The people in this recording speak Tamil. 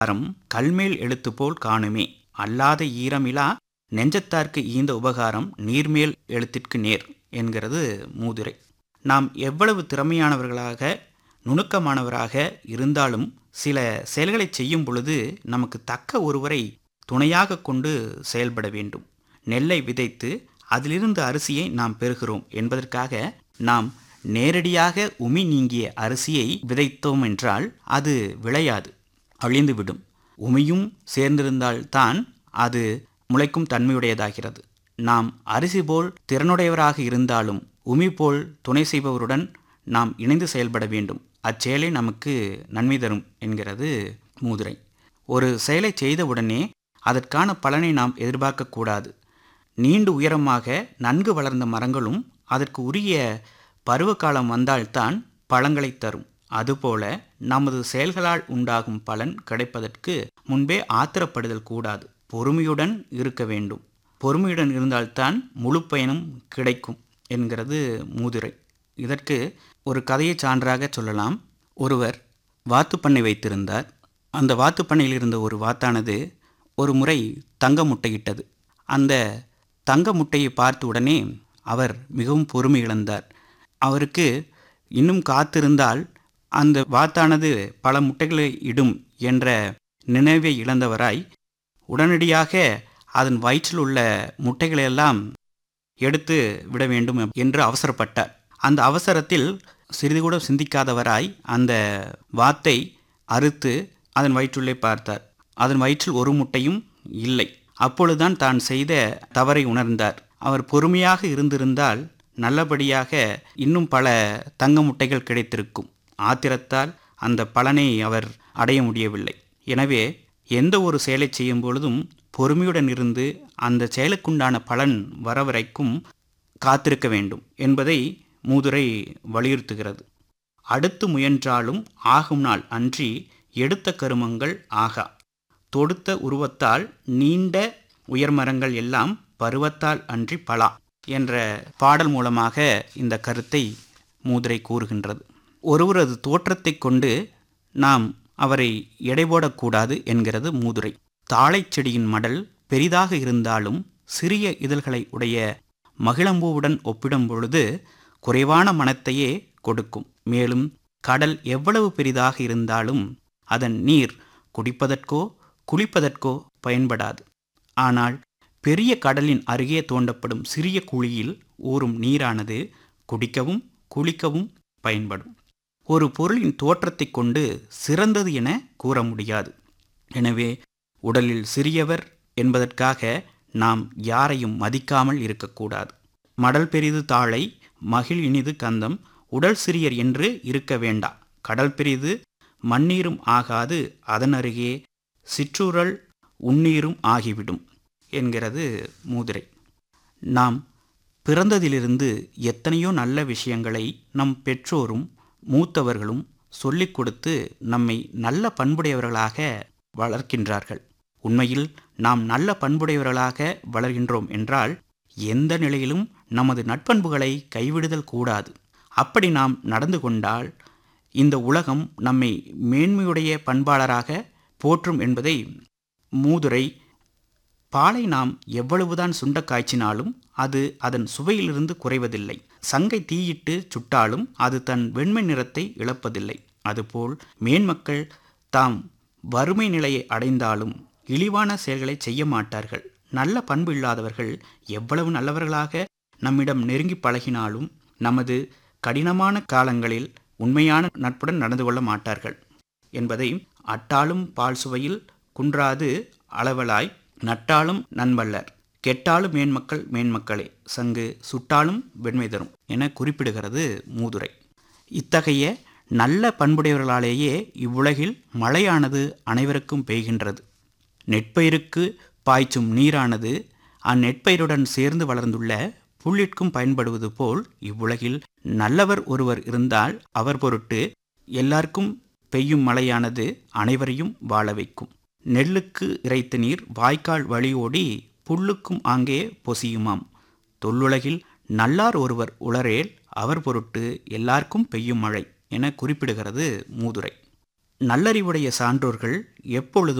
அறம் கல்மேல் எழுத்து போல் காணுமே அல்லாத ஈரமிலா நெஞ்சத்தார்க்கு ஈந்த உபகாரம் நீர்மேல் எழுத்திற்கு நேர் என்கிறது மூதுரை நாம் எவ்வளவு திறமையானவர்களாக நுணுக்கமானவராக இருந்தாலும் சில செயல்களை செய்யும் பொழுது நமக்கு தக்க ஒருவரை துணையாக கொண்டு செயல்பட வேண்டும் நெல்லை விதைத்து அதிலிருந்து அரிசியை நாம் பெறுகிறோம் என்பதற்காக நாம் நேரடியாக உமி நீங்கிய அரிசியை விதைத்தோம் என்றால் அது விளையாது அழிந்துவிடும் உமியும் சேர்ந்திருந்தால்தான் அது முளைக்கும் தன்மையுடையதாகிறது நாம் அரிசி போல் திறனுடையவராக இருந்தாலும் உமி போல் துணை செய்பவருடன் நாம் இணைந்து செயல்பட வேண்டும் அச்செயலே நமக்கு நன்மை தரும் என்கிறது மூதுரை ஒரு செயலை செய்தவுடனே அதற்கான பலனை நாம் எதிர்பார்க்கக்கூடாது நீண்டு உயரமாக நன்கு வளர்ந்த மரங்களும் அதற்கு உரிய பருவகாலம் வந்தால்தான் பழங்களை தரும் அதுபோல நமது செயல்களால் உண்டாகும் பலன் கிடைப்பதற்கு முன்பே ஆத்திரப்படுதல் கூடாது பொறுமையுடன் இருக்க வேண்டும் பொறுமையுடன் இருந்தால்தான் முழு பயனும் கிடைக்கும் என்கிறது மூதுரை இதற்கு ஒரு கதையை சான்றாக சொல்லலாம் ஒருவர் வாத்துப்பண்ணை வைத்திருந்தார் அந்த வாத்துப்பண்ணையில் இருந்த ஒரு வாத்தானது ஒரு முறை தங்க முட்டையிட்டது அந்த தங்க முட்டையை பார்த்த உடனே அவர் மிகவும் பொறுமை இழந்தார் அவருக்கு இன்னும் காத்திருந்தால் அந்த வாத்தானது பல முட்டைகளை இடும் என்ற நினைவை இழந்தவராய் உடனடியாக அதன் வயிற்றில் உள்ள முட்டைகளையெல்லாம் எடுத்து விட வேண்டும் என்று அவசரப்பட்டார் அந்த அவசரத்தில் சிறிது கூட சிந்திக்காதவராய் அந்த வாத்தை அறுத்து அதன் வயிற்றுள்ளே பார்த்தார் அதன் வயிற்றில் ஒரு முட்டையும் இல்லை அப்பொழுதுதான் தான் செய்த தவறை உணர்ந்தார் அவர் பொறுமையாக இருந்திருந்தால் நல்லபடியாக இன்னும் பல தங்க முட்டைகள் கிடைத்திருக்கும் ஆத்திரத்தால் அந்த பலனை அவர் அடைய முடியவில்லை எனவே எந்த ஒரு செயலை செய்யும் பொழுதும் பொறுமையுடன் இருந்து அந்த செயலுக்குண்டான பலன் வர வரைக்கும் காத்திருக்க வேண்டும் என்பதை மூதுரை வலியுறுத்துகிறது அடுத்து முயன்றாலும் ஆகும் நாள் அன்றி எடுத்த கருமங்கள் ஆகா தொடுத்த உருவத்தால் நீண்ட உயர்மரங்கள் எல்லாம் பருவத்தால் அன்றி பலா என்ற பாடல் மூலமாக இந்த கருத்தை மூதுரை கூறுகின்றது ஒருவரது தோற்றத்தை கொண்டு நாம் அவரை எடை போடக்கூடாது என்கிறது மூதுரை தாழைச் செடியின் மடல் பெரிதாக இருந்தாலும் சிறிய இதழ்களை உடைய மகிழம்பூவுடன் ஒப்பிடும் பொழுது குறைவான மனத்தையே கொடுக்கும் மேலும் கடல் எவ்வளவு பெரிதாக இருந்தாலும் அதன் நீர் குடிப்பதற்கோ குளிப்பதற்கோ பயன்படாது ஆனால் பெரிய கடலின் அருகே தோண்டப்படும் சிறிய குழியில் ஊறும் நீரானது குடிக்கவும் குளிக்கவும் பயன்படும் ஒரு பொருளின் தோற்றத்தை கொண்டு சிறந்தது என கூற முடியாது எனவே உடலில் சிறியவர் என்பதற்காக நாம் யாரையும் மதிக்காமல் இருக்கக்கூடாது மடல் பெரிது தாழை மகிழ் இனிது கந்தம் உடல் சிறியர் என்று இருக்க வேண்டா கடல் பெரிது மண்ணீரும் ஆகாது அதன் அருகே சிற்றுரல் உண்ணீரும் ஆகிவிடும் என்கிறது மூதுரை நாம் பிறந்ததிலிருந்து எத்தனையோ நல்ல விஷயங்களை நம் பெற்றோரும் மூத்தவர்களும் சொல்லிக் கொடுத்து நம்மை நல்ல பண்புடையவர்களாக வளர்க்கின்றார்கள் உண்மையில் நாம் நல்ல பண்புடையவர்களாக வளர்கின்றோம் என்றால் எந்த நிலையிலும் நமது நட்பண்புகளை கைவிடுதல் கூடாது அப்படி நாம் நடந்து கொண்டால் இந்த உலகம் நம்மை மேன்மையுடைய பண்பாளராக போற்றும் என்பதை மூதுரை பாலை நாம் எவ்வளவுதான் சுண்ட காய்ச்சினாலும் அது அதன் சுவையிலிருந்து குறைவதில்லை சங்கை தீயிட்டு சுட்டாலும் அது தன் வெண்மை நிறத்தை இழப்பதில்லை அதுபோல் மேன்மக்கள் தாம் வறுமை நிலையை அடைந்தாலும் இழிவான செயல்களை செய்ய மாட்டார்கள் நல்ல பண்பு இல்லாதவர்கள் எவ்வளவு நல்லவர்களாக நம்மிடம் நெருங்கி பழகினாலும் நமது கடினமான காலங்களில் உண்மையான நட்புடன் நடந்து கொள்ள மாட்டார்கள் என்பதை அட்டாலும் பால் சுவையில் குன்றாது அளவலாய் நட்டாலும் நண்பல்லர் கெட்டாலும் மேன்மக்கள் மேன்மக்களே சங்கு சுட்டாலும் வெண்மை தரும் என குறிப்பிடுகிறது மூதுரை இத்தகைய நல்ல பண்புடையவர்களாலேயே இவ்வுலகில் மழையானது அனைவருக்கும் பெய்கின்றது நெற்பயிருக்கு பாய்ச்சும் நீரானது அந்நெற்பயிருடன் சேர்ந்து வளர்ந்துள்ள புல்லிற்கும் பயன்படுவது போல் இவ்வுலகில் நல்லவர் ஒருவர் இருந்தால் அவர் பொருட்டு எல்லாருக்கும் பெய்யும் மழையானது அனைவரையும் வாழ வைக்கும் நெல்லுக்கு இறைத்த நீர் வாய்க்கால் வழியோடி புல்லுக்கும் ஆங்கே பொசியுமாம் தொல்லுலகில் நல்லார் ஒருவர் உளரேல் அவர் பொருட்டு எல்லாருக்கும் பெய்யும் மழை என குறிப்பிடுகிறது மூதுரை நல்லறிவுடைய சான்றோர்கள் எப்பொழுதும்